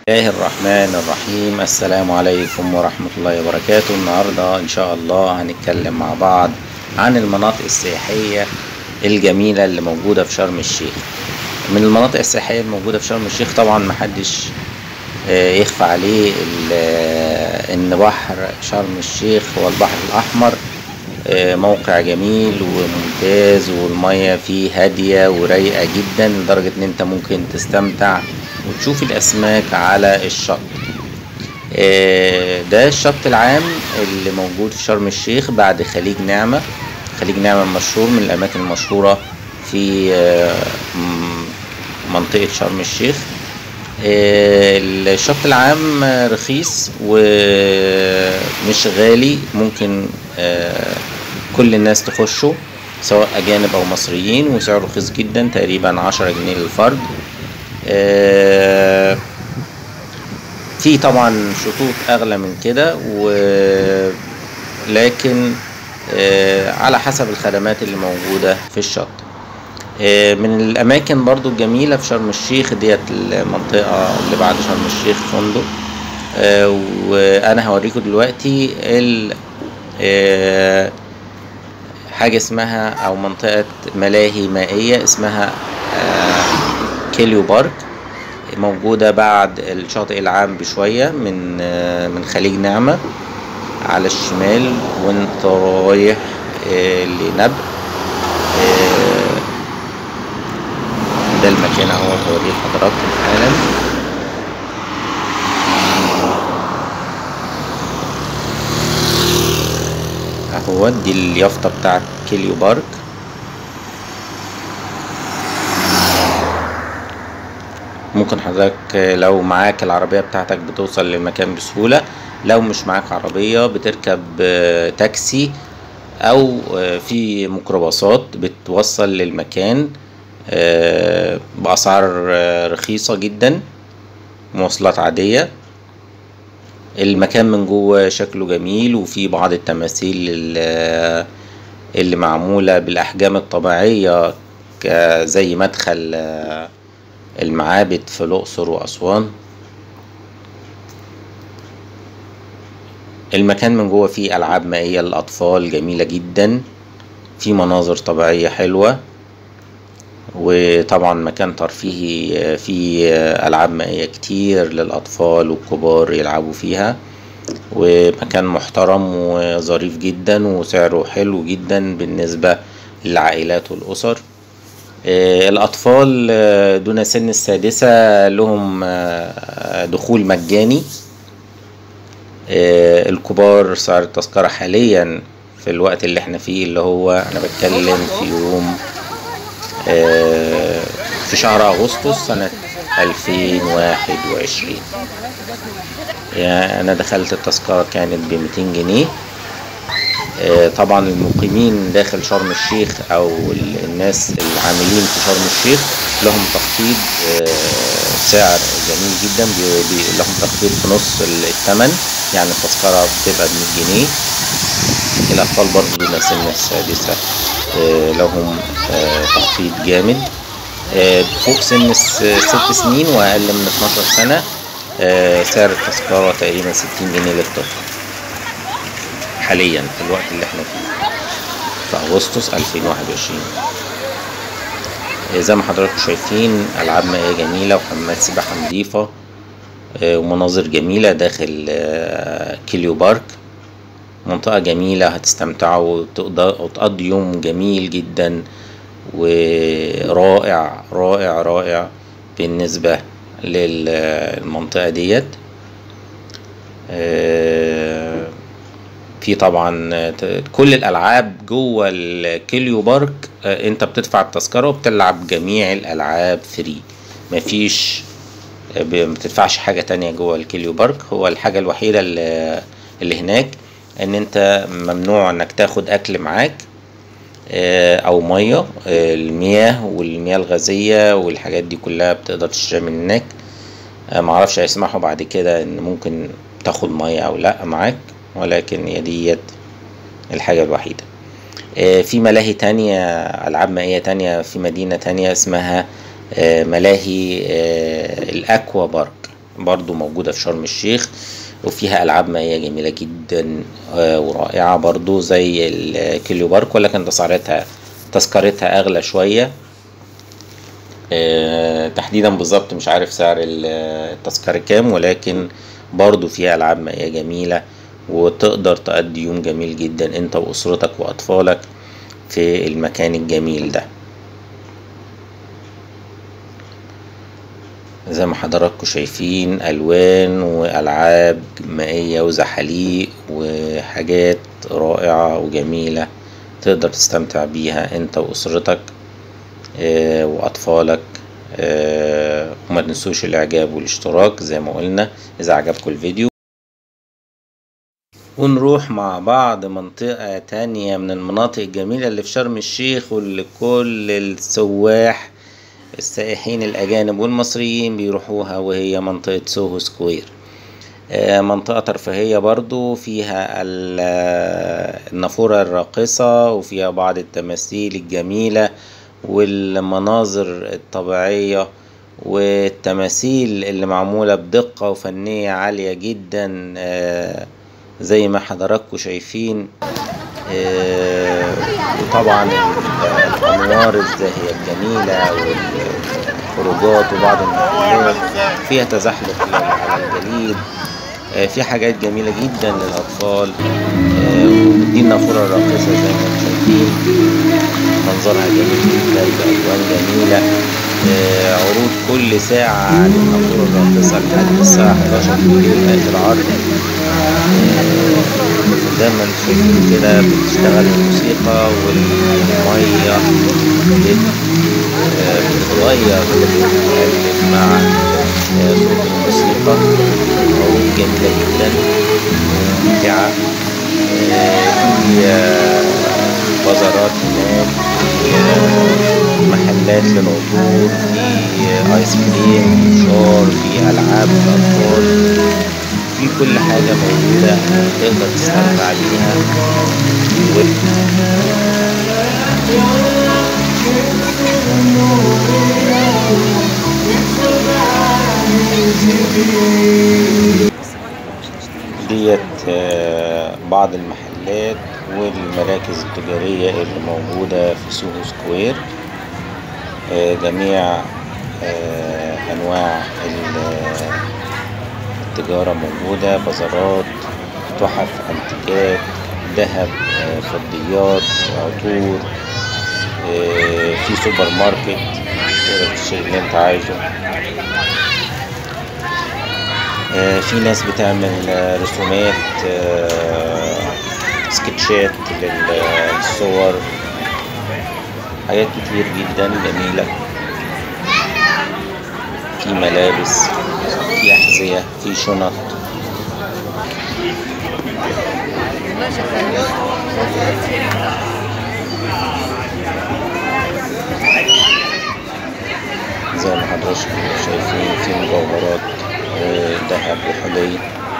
الله الرحمن الرحيم السلام عليكم ورحمة الله وبركاته النهاردة إن شاء الله هنتكلم مع بعض عن المناطق السياحية الجميلة اللي موجودة في شرم الشيخ من المناطق السياحية الموجودة في شرم الشيخ طبعا محدش آه، يخفى عليه ال- آه، إن بحر شرم الشيخ هو البحر الأحمر آه، موقع جميل وممتاز والمية فيه هادية ورايقة جدا لدرجة إن أنت ممكن تستمتع وتشوف الأسماك على الشط آه، ده الشط العام اللي موجود في شرم الشيخ بعد خليج نعمة خليج نعمة مشهور من الأماكن المشهورة في آه، م- منطقة شرم الشيخ آه، الشط العام آه، رخيص ومش غالي ممكن آه، كل الناس تخشه سواء أجانب أو مصريين وسعره رخيص جدا تقريبا عشرة جنيه للفرد آه، في طبعا شطوط أغلى من كده ولكن على حسب الخدمات اللي موجودة في الشط آه، من الأماكن برضو الجميلة في شرم الشيخ ديت المنطقة اللي بعد شرم الشيخ فندق آه، وأنا هوريكم دلوقتي ال آه، حاجة اسمها أو منطقة ملاهي مائية اسمها آه، كيليو بارك موجودة بعد الشاطئ العام بشوية من آه، من خليج نعمة على الشمال وانت رايح آه، لنبع آه، ده المكان اهو هوريه لحضراتكم حالا اهو دي اليافطة بتاعت كيليو بارك ممكن حضرتك لو معاك العربية بتاعتك بتوصل للمكان بسهولة لو مش معاك عربية بتركب آه، تاكسي أو آه، في ميكروباصات بتوصل للمكان آه، بأسعار آه، رخيصة جدا مواصلات عادية المكان من جوه شكله جميل وفي بعض التماثيل ال- اللي معمولة بالأحجام الطبيعية ك- زي مدخل آه، المعابد في الأقصر وأسوان المكان من جوه فيه ألعاب مائية للأطفال جميلة جدا في مناظر طبيعية حلوة وطبعا مكان ترفيهي فيه ألعاب مائية كتير للأطفال والكبار يلعبوا فيها ومكان محترم وظريف جدا وسعره حلو جدا بالنسبة للعائلات والأسر آه، الأطفال آه، دون سن السادسة لهم آه، دخول مجاني آه، الكبار سعر التذكرة حاليا في الوقت اللي احنا فيه اللي هو أنا بتكلم في يوم آه، في شهر أغسطس سنة 2021 يعني أنا دخلت التذكرة كانت ب 200 جنيه آه، طبعا المقيمين داخل شرم الشيخ او ال- الناس العاملين في شرم الشيخ لهم تخفيض آه، سعر جميل جدا بي- بي- لهم تخفيض في نص ال- الثمن يعني التذكرة بتبقى ب 100 جنيه الأطفال برضه دون سن السادسة آه، لهم آه، تخفيض جامد آه، فوق سن الس- ست سنين وأقل من 12 سنة آه، سعر التذكرة تقريبا 60 جنيه للطفل حاليا في الوقت اللي احنا فيه في اغسطس 2021 آه، زي ما حضراتكم شايفين العاب مائيه جميله وحمامات سباحه نظيفه آه، ومناظر جميله داخل آه، كيليو بارك منطقه جميله هتستمتعوا وتقض- وتقضي يوم جميل جدا ورائع رائع رائع بالنسبه للمنطقه ديت آه، في طبعا ت- كل الالعاب جوه الكيليو بارك آه، انت بتدفع التذكره وبتلعب جميع الالعاب فري مفيش آه، ب- ما بتدفعش حاجه تانية جوه الكيليو بارك هو الحاجه الوحيده اللي, اللي هناك ان انت ممنوع انك تاخد اكل معاك آه، او ميه آه، المياه والمياه الغازيه والحاجات دي كلها بتقدر تشتريها من هناك آه، معرفش هيسمحوا بعد كده ان ممكن تاخد ميه او لا معاك ولكن هي ديت الحاجة الوحيدة آه، في ملاهي تانية ألعاب مائية تانية في مدينة تانية اسمها آه، ملاهي آه، الأكوا بارك برضو موجودة في شرم الشيخ وفيها ألعاب مائية جميلة جدا آه، ورائعة برضو زي الكيليو بارك ولكن تسعيرتها تذكرتها أغلى شوية آه، تحديدا بالظبط مش عارف سعر ال- التذكرة كام ولكن برضو فيها ألعاب مائية جميلة وتقدر تقضي يوم جميل جدا انت وأسرتك وأطفالك في المكان الجميل ده زي ما حضراتكم شايفين ألوان وألعاب مائية وزحاليق وحاجات رائعة وجميلة تقدر تستمتع بيها انت وأسرتك آه، وأطفالك آه، وما تنسوش الإعجاب والاشتراك زي ما قلنا إذا عجبكم الفيديو ونروح مع بعض منطقة تانية من المناطق الجميلة اللي في شرم الشيخ واللي كل السواح السائحين الأجانب والمصريين بيروحوها وهي منطقة سوهو سكوير آه، منطقة ترفيهية برضو فيها ال- آه، النافورة الراقصة وفيها بعض التماثيل الجميلة والمناظر الطبيعية والتماثيل اللي معمولة بدقة وفنية عالية جدا آه، زي ما حضراتكم شايفين آه، وطبعا ال- الأنوار الزاهية الجميلة والخروجات وبعض المحلات فيها تزحلق على الجليد آه، في حاجات جميلة جدا للأطفال آه، ودي النافورة الراقصة زي ما انتم شايفين منظرها جميل جدا بألوان جميلة آه، عروض كل ساعة عن النافورة الراقصة لحد الساعة 11 بالليل آخر عرض زي ما انتم شايفين كده بتشتغل الموسيقى والمية بت- آه، بتتغير بتتقلب مع آه، صوت الموسيقى عروض جميلة جدا وممتعة آه، في آه، بازارات هناك في آه، محلات للعطور في آه، ايس كريم في فشار في العاب للاطفال في كل حاجة موجودة تقدر تستمتع بيها و- ديت آه، بعض المحلات والمراكز التجارية اللي موجودة في سوهو سكوير آه، جميع آه، أنواع ال- التجارة موجودة بازارات تحف أنتيكات ذهب آه، فضيات عطور آه، في سوبر ماركت تقدر تشتري اللي انت عايزه آه، في ناس بتعمل آه، رسومات آه، سكتشات للصور حاجات كتير جدا جميلة في ملابس في أحذية في شنط زي ما حضراتكم شايفين في مجوهرات وذهب وحلي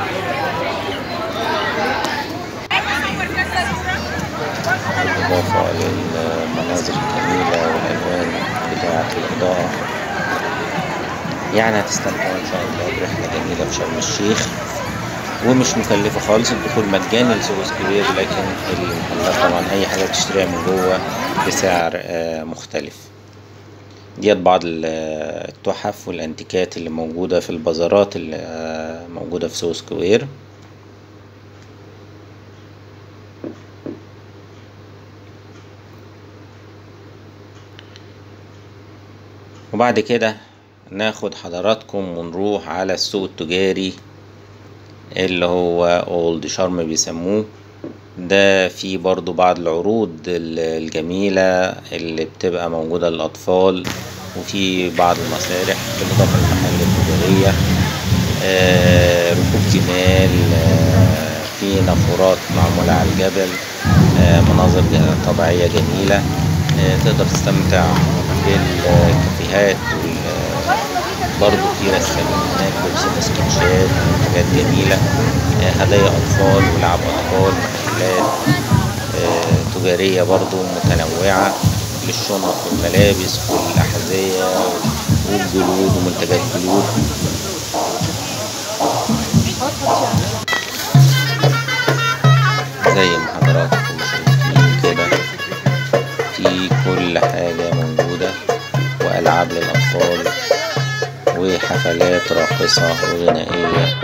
بالإضافة للمناظر الجميلة والألوان بتاعة الإضاءة يعني هتستمتعوا إن شاء الله برحلة جميلة في شرم الشيخ ومش مكلفة خالص الدخول مجاني لسوق سكوير لكن المحلات طبعا أي حاجة بتشتريها من جوه بسعر آه، مختلف ديت بعض ال- التحف والانتيكات اللي موجودة في البازارات اللي آه، موجودة في سوق سكوير وبعد كده ناخد حضراتكم ونروح على السوق التجاري اللي هو اولد شرم بيسموه ده في برضو بعض العروض ال- الجميلة اللي بتبقى موجودة للأطفال وفي بعض المسارح بالإضافة للمحال التجارية آه، ركوب جمال آه، في نافورات معمولة على الجبل آه، مناظر ج- طبيعية جميلة آه، تقدر تستمتع بالكافيهات وال- برضو في رسامين هناك بيرسموا سكتشات وحاجات جميلة آه، هدايا أطفال ولعب أطفال محلات آه، تجارية برضو متنوعة للشنط والملابس والأحذية والجلود ومنتجات جلود زي ما حضراتكم شايفين كده في كل حاجة موجودة وألعاب للأطفال وحفلات راقصة وغنائية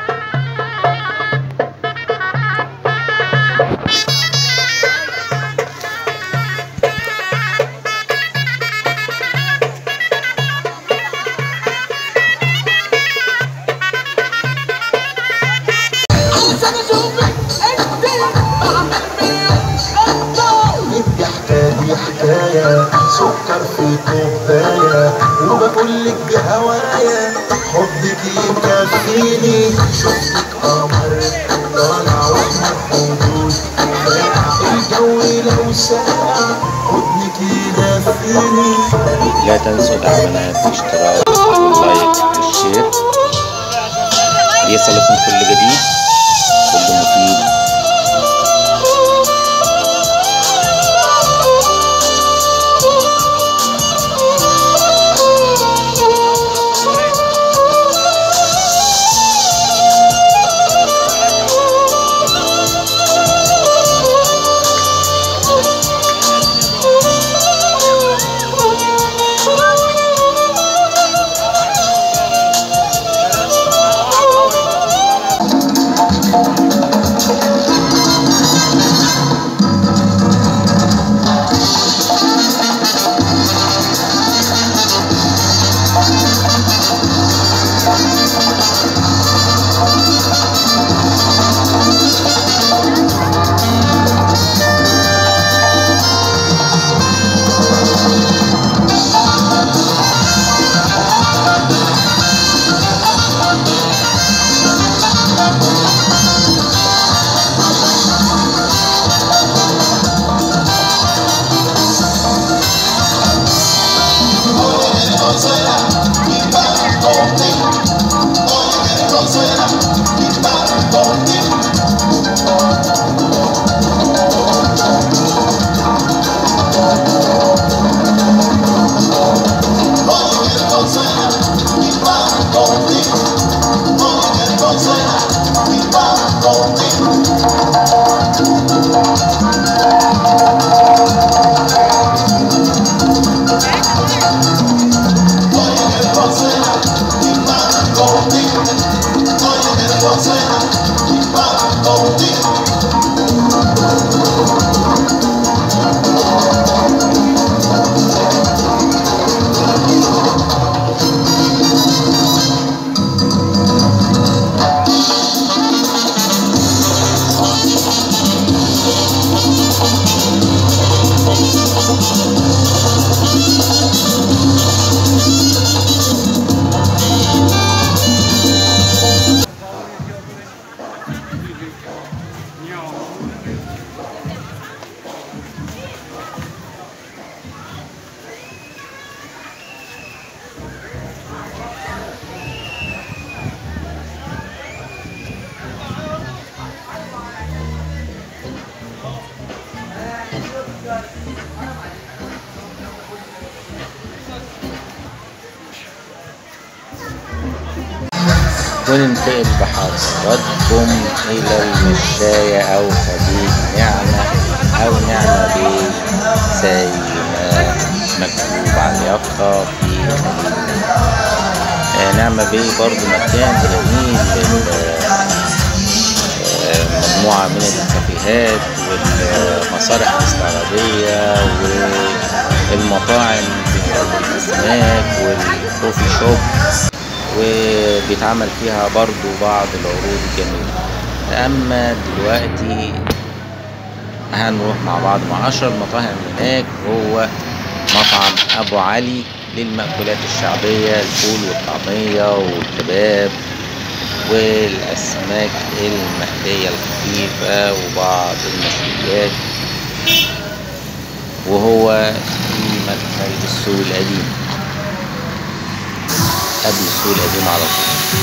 دي حكاية حكاية سكر في كوباية وبقول لك بهوايا حبك يكفيني شفتك قمر طالع واحنا حدود الجو لو ساقع حضنك يدفيني لا تنسوا دعمنا بالاشتراك واللايك والشير ليصلكم كل جديد كل مفيد وننتقل بحضراتكم إلى المشاية أو خليج نعمة أو نعمة بيه زي ما مكتوب على اليافطة في خليج نعمة آه، نعمة بيه برضو مكان جميل لل- آه، مجموعة من الكافيهات والمسارح الاستعراضية والمطاعم بتاعت الأسماك والكوفي شوب وبيتعمل فيها برضو بعض العروض الجميلة أما دلوقتي هنروح مع بعض مع أشهر المطاعم هناك هو مطعم أبو علي للمأكولات الشعبية الفول والطعمية والكباب والأسماك المقلية الخفيفة وبعض المشويات وهو في مدخل السوق القديم قبل السوق القديم على طول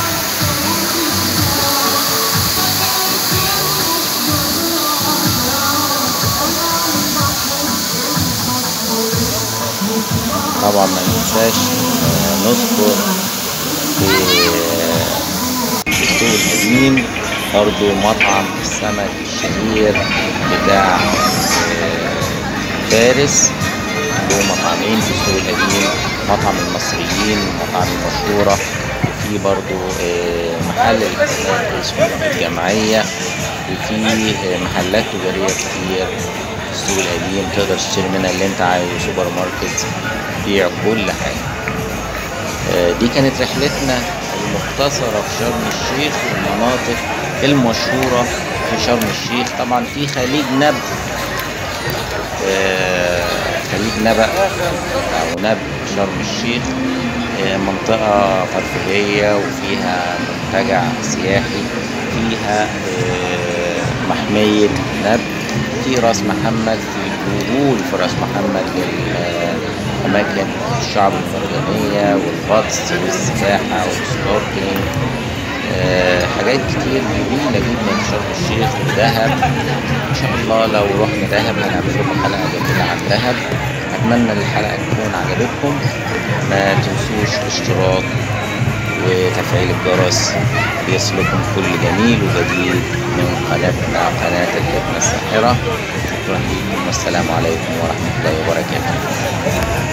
طبعا ما ننساش آه، نذكر في آه، في السوق القديم برضو مطعم السمك الشهير بتاع آه، فارس له مطعمين في السوق القديم مطعم المصريين المطاعم المشهورة وفي برضو آه، محل الأسماك اسمه الجمعية وفي آه، محلات تجارية كتير في السوق القديم تقدر تشتري منها اللي انت عايزه سوبر ماركت بيع كل حاجة آه، دي كانت رحلتنا المختصرة في شرم الشيخ والمناطق المشهورة في شرم الشيخ طبعا في خليج نب آه، خليج نبأ أو نب شرم الشيخ آه، منطقة ترفيهية وفيها منتجع سياحي فيها آه، محمية نب في راس محمد في وجود في راس محمد للأماكن الشعب المرجانية والغطس والسباحة والسنوركلينج آه، حاجات كتير جميلة جدا في شرم الشيخ ودهب إن شاء الله لو رحنا دهب هنعمل لكم حلقة جميلة عن دهب أتمنى الحلقة تكون عجبتكم ما تنسوش الاشتراك وتفعيل الجرس ليصلكم كل جميل وجديد من قناتنا قناة الحكمة الساحرة شكرا لكم والسلام عليكم ورحمة الله وبركاته